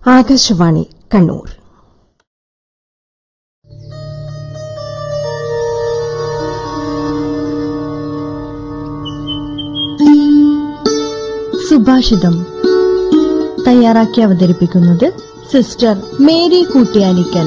ആകാശവാണി കണ്ണൂർ സുഭാഷിതം തയ്യാറാക്കി അവതരിപ്പിക്കുന്നത് സിസ്റ്റർ മേരി കൂട്ടിയാനിക്കൽ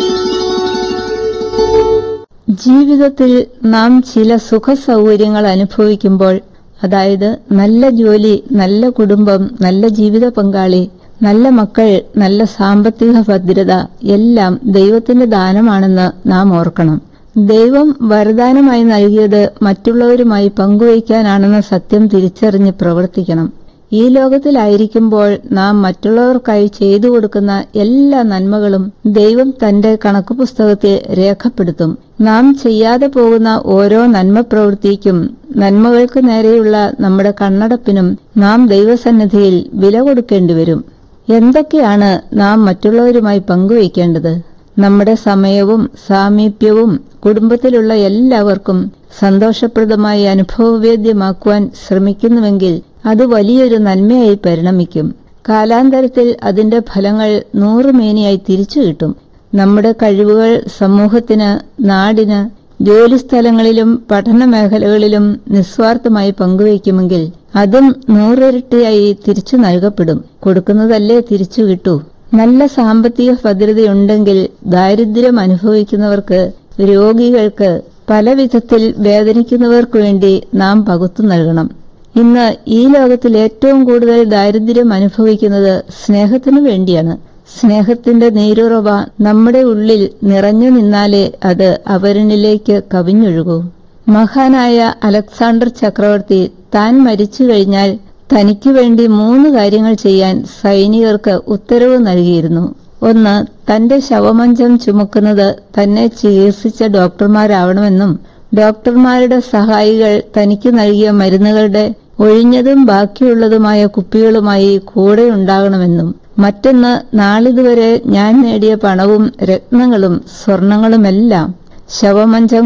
ജീവിതത്തിൽ നാം ചില സുഖ സൗകര്യങ്ങൾ അനുഭവിക്കുമ്പോൾ അതായത് നല്ല ജോലി നല്ല കുടുംബം നല്ല ജീവിത പങ്കാളി നല്ല മക്കൾ നല്ല സാമ്പത്തിക ഭദ്രത എല്ലാം ദൈവത്തിന്റെ ദാനമാണെന്ന് നാം ഓർക്കണം ദൈവം വരദാനമായി നൽകിയത് മറ്റുള്ളവരുമായി പങ്കുവയ്ക്കാനാണെന്ന സത്യം തിരിച്ചറിഞ്ഞ് പ്രവർത്തിക്കണം ഈ ലോകത്തിലായിരിക്കുമ്പോൾ നാം മറ്റുള്ളവർക്കായി ചെയ്തു കൊടുക്കുന്ന എല്ലാ നന്മകളും ദൈവം തന്റെ കണക്കു പുസ്തകത്തിൽ രേഖപ്പെടുത്തും നാം ചെയ്യാതെ പോകുന്ന ഓരോ നന്മ പ്രവൃത്തിക്കും നന്മകൾക്ക് നേരെയുള്ള നമ്മുടെ കണ്ണടപ്പിനും നാം ദൈവസന്നിധിയിൽ വില കൊടുക്കേണ്ടി വരും എന്തൊക്കെയാണ് നാം മറ്റുള്ളവരുമായി പങ്കുവയ്ക്കേണ്ടത് നമ്മുടെ സമയവും സാമീപ്യവും കുടുംബത്തിലുള്ള എല്ലാവർക്കും സന്തോഷപ്രദമായി അനുഭവവേദ്യമാക്കുവാൻ ശ്രമിക്കുന്നുവെങ്കിൽ അത് വലിയൊരു നന്മയായി പരിണമിക്കും കാലാന്തരത്തിൽ അതിന്റെ ഫലങ്ങൾ നൂറുമേനിയായി തിരിച്ചു കിട്ടും നമ്മുടെ കഴിവുകൾ സമൂഹത്തിന് നാടിന് ജോലിസ്ഥലങ്ങളിലും പഠന മേഖലകളിലും നിസ്വാർത്ഥമായി പങ്കുവയ്ക്കുമെങ്കിൽ അതും നൂറിരട്ടിയായി തിരിച്ചു നൽകപ്പെടും കൊടുക്കുന്നതല്ലേ തിരിച്ചു കിട്ടൂ നല്ല സാമ്പത്തിക ഭദ്രതയുണ്ടെങ്കിൽ ദാരിദ്ര്യം അനുഭവിക്കുന്നവർക്ക് രോഗികൾക്ക് പല വിധത്തിൽ വേദനിക്കുന്നവർക്ക് വേണ്ടി നാം പകുത്തു നൽകണം ഇന്ന് ഈ ലോകത്തിൽ ഏറ്റവും കൂടുതൽ ദാരിദ്ര്യം അനുഭവിക്കുന്നത് സ്നേഹത്തിനു വേണ്ടിയാണ് സ്നേഹത്തിന്റെ നീരുറവ നമ്മുടെ ഉള്ളിൽ നിറഞ്ഞു നിന്നാലേ അത് അവരനിലേക്ക് കവിഞ്ഞൊഴുകൂ മഹാനായ അലക്സാണ്ടർ ചക്രവർത്തി താൻ മരിച്ചു കഴിഞ്ഞാൽ തനിക്കു വേണ്ടി മൂന്ന് കാര്യങ്ങൾ ചെയ്യാൻ സൈനികർക്ക് ഉത്തരവ് നൽകിയിരുന്നു ഒന്ന് തന്റെ ശവമഞ്ചം ചുമക്കുന്നത് തന്നെ ചികിത്സിച്ച ഡോക്ടർമാരാവണമെന്നും ഡോക്ടർമാരുടെ സഹായികൾ തനിക്ക് നൽകിയ മരുന്നുകളുടെ ഒഴിഞ്ഞതും ബാക്കിയുള്ളതുമായ കുപ്പികളുമായി കൂടെ ഉണ്ടാകണമെന്നും മറ്റൊന്ന് നാളിതുവരെ ഞാൻ നേടിയ പണവും രത്നങ്ങളും സ്വർണങ്ങളുമെല്ലാം ശവമഞ്ചം